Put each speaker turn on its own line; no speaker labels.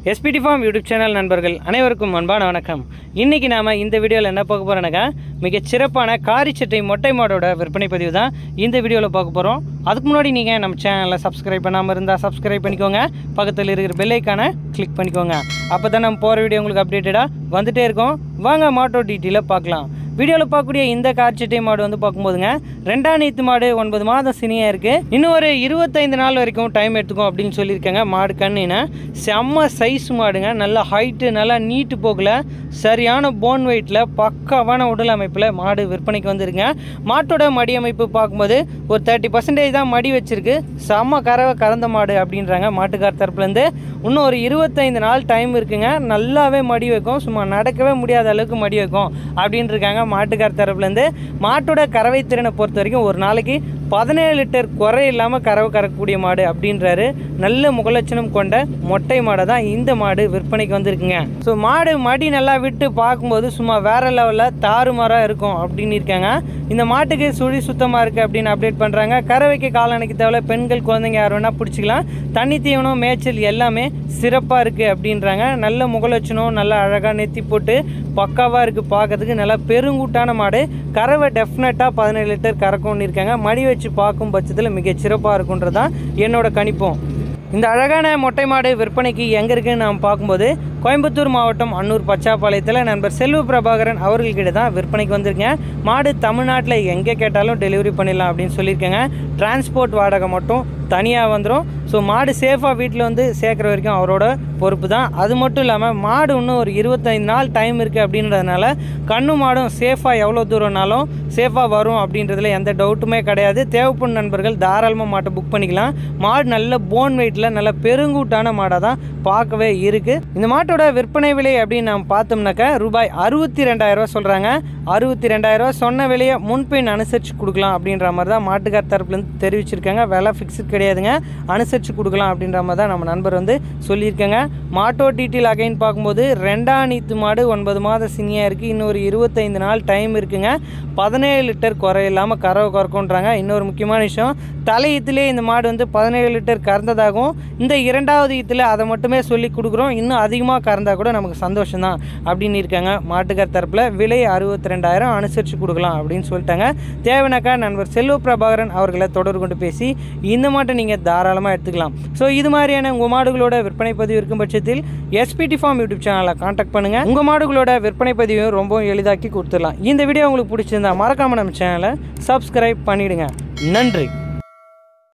SPD farm YouTube channel நண்பர்கள் அனைவருக்கும் அன்பான வணக்கம் இன்றைக்கி நாம் இந்த வீடியோவில் என்ன பார்க்க போகிறோன்னாக்கா மிகச் சிறப்பான காரிச்சட்டை மொட்டை மாடோட விற்பனை பதிவு தான் இந்த வீடியோவில் பார்க்க போகிறோம் அதுக்கு முன்னாடி நீங்கள் நம்ம சேனலில் சப்ஸ்கிரைப் பண்ணாமல் இருந்தால் சப்ஸ்கிரைப் பண்ணிக்கோங்க பக்கத்தில் இருக்கிற பெல்லைக்கான கிளிக் பண்ணிக்கோங்க அப்போ தான் நம்ம போகிற வீடியோ உங்களுக்கு அப்டேட்டடாக வந்துட்டே இருக்கோம் வாங்க மாட்டோ டீட்டெயிலாக பார்க்கலாம் வீடியோவில் பார்க்கக்கூடிய இந்த கார்ச்சட்டை மாடு வந்து பார்க்கும்போதுங்க ரெண்டாம் நீத்து மாடு ஒன்பது மாதம் சினியாக இருக்குது இன்னும் ஒரு இருபத்தைந்து நாள் வரைக்கும் டைம் எடுத்துக்கும் அப்படின்னு சொல்லியிருக்காங்க மாடு கண்ணுனா செம்ம சைஸ் மாடுங்க நல்ல ஹைட்டு நல்லா நீட்டு போக்கில் சரியான போன் வெயிட்டில் பக்காவான உடல் அமைப்பில் மாடு விற்பனைக்கு வந்துருங்க மாட்டோட மடி அமைப்பு பார்க்கும்போது ஒரு தேர்ட்டி பர்சன்டேஜ் தான் மடி வச்சிருக்கு செம்ம கறவை கறந்த மாடு அப்படின்றாங்க மாட்டுக்கார் தரப்புலேருந்து இன்னும் ஒரு இருபத்தைந்து நாள் டைம் இருக்குங்க நல்லாவே மடி வைக்கும் சும்மா நடக்கவே முடியாத அளவுக்கு மடி வைக்கும் அப்படின்னு இருக்காங்க மாட்டுக்கார் தரப்புலேருந்து மாட்டோட கறவை திறனை பொறுத்த வரைக்கும் ஒரு நாளைக்கு பதினேழு லிட்டர் குறை இல்லாமல் கறவை கறக்கக்கூடிய மாடு அப்படின்றாரு நல்ல முகலட்சணம் கொண்ட மொட்டை மாடை தான் இந்த மாடு விற்பனைக்கு வந்திருக்குங்க ஸோ மாடு மடி நல்லா விட்டு பார்க்கும்போது சும்மா வேற லெவலில் தாறுமாறாக இருக்கும் அப்படின்னு இருக்காங்க இந்த மாட்டுக்கு சுழி சுத்தமாக இருக்குது அப்படின்னு அப்டேட் பண்ணுறாங்க கறவைக்கு காலணைக்கு தேவையில்ல பெண்கள் குழந்தைங்க யார் வேணால் பிடிச்சிக்கலாம் தண்ணி தீவனம் மேய்ச்சல் எல்லாமே சிறப்பாக இருக்குது அப்படின்றாங்க நல்ல முகலட்சணம் நல்லா அழகாக நெத்தி போட்டு பக்காவாக இருக்குது பார்க்கறதுக்கு நல்லா பெருங்கூட்டான மாடு கறவை டெஃபினட்டாக பதினேழு லிட்டர் கறக்கும்னு இருக்காங்க மடி வச்சு பார்க்கும் பட்சத்தில் மிகச் சிறப்பாக இருக்குன்றது தான் என்னோட கணிப்போம் இந்த அழகான மொட்டை மாடு விற்பனைக்கு எங்கே இருக்குன்னு நாம் பார்க்கும்போது கோயம்புத்தூர் மாவட்டம் அன்னூர் பச்சாப்பாளையத்தில் நண்பர் செல்வ பிரபாகரன் அவர்கள்கிட்ட தான் விற்பனைக்கு வந்திருக்கேன் மாடு தமிழ்நாட்டில் எங்கே கேட்டாலும் டெலிவரி பண்ணிடலாம் அப்படின்னு சொல்லியிருக்கேங்க டிரான்ஸ்போர்ட் வாடகை மட்டும் தனியாக வந்துடும் ஸோ மாடு சேஃபாக வீட்டில் வந்து சேர்க்குற வரைக்கும் அவரோட பொறுப்பு தான் அது மட்டும் இல்லாமல் மாடு இன்னும் ஒரு இருபத்தைந்து நாள் டைம் இருக்குது அப்படின்றதுனால கண்ணு மாடும் சேஃபாக எவ்வளோ தூரம்னாலும் சேஃபாக வரும் அப்படின்றதுல எந்த டவுட்டுமே கிடையாது தேவைப்படும் நண்பர்கள் தாராளமாக மாட்டை புக் பண்ணிக்கலாம் மாடு நல்ல போன் வெயிட்டில் நல்ல பெருங்கூட்டான மாடாக தான் பார்க்கவே இருக்குது இந்த மாட்டோட விற்பனை விலை அப்படின்னு நாம் பார்த்தோம்னாக்கா ரூபாய் அறுபத்தி ரெண்டாயிரரூவா சொல்கிறாங்க அறுபத்தி ரெண்டாயிரரூவா சொன்ன விலையை முன்பின் அனுசரித்து கொடுக்கலாம் அப்படின்ற மாதிரி தான் மாட்டுக்கார் தரப்புலேருந்து தெரிவிச்சிருக்காங்க விலை ஃபிக்ஸ்டு கிடையாதுங்க அனுசரித்து கொடுக்கலாம் அப்படின்ற மாதிரி தான் நம்ம நண்பர் வந்து சொல்லியிருக்காங்க மாட்டோ டீட்டெயில் அகைன் பார்க்கும்போது ரெண்டாம் நீத்து மாடு ஒன்பது மாதம் சினியாக இருக்குது இன்னொரு இருபத்தைந்து நாள் டைம் இருக்குங்க பதினேழு லிட்டர் குறை இல்லாமல் கறவை கறக்குன்றாங்க இன்னொரு முக்கியமான விஷயம் தலை ஈத்துலேயே இந்த மாடு வந்து பதினேழு லிட்டர் கறந்ததாகவும் இந்த இரண்டாவது ஈத்தில் அதை மட்டுமே சொல்லி கொடுக்குறோம் இன்னும் அதிகமாக கறந்தா கூட நமக்கு சந்தோஷம் தான் அப்படின்னு இருக்காங்க மாட்டுக்கார் தரப்பில் விலை அறுபத்தி ரெண்டாயிரம் அனுசரித்து கொடுக்கலாம் அப்படின்னு சொல்லிட்டாங்க தேவனாக்கா நண்பர் செல்வ பிரபாகரன் அவர்களை தொடர்பு கொண்டு பேசி இந்த மாட்டை நீங்கள் தாராளமாக எடுத்துக்கலாம் ஸோ இது மாதிரியான உங்கள் மாடுகளோட விற்பனை பதிவு இருக்கும் பட்சத்தில் எஸ்பிடி ஃபார்ம் யூடியூப் சேனலை காண்டாக்ட் பண்ணுங்கள் உங்கள் மாடுகளோட விற்பனை பதிவையும் ரொம்ப எளிதாக்கி கொடுத்துடலாம் இந்த வீடியோ உங்களுக்கு பிடிச்சிருந்தா மறக்காமல் நம்ம சேனலை சப்ஸ்கிரைப் பண்ணிவிடுங்க நன்றி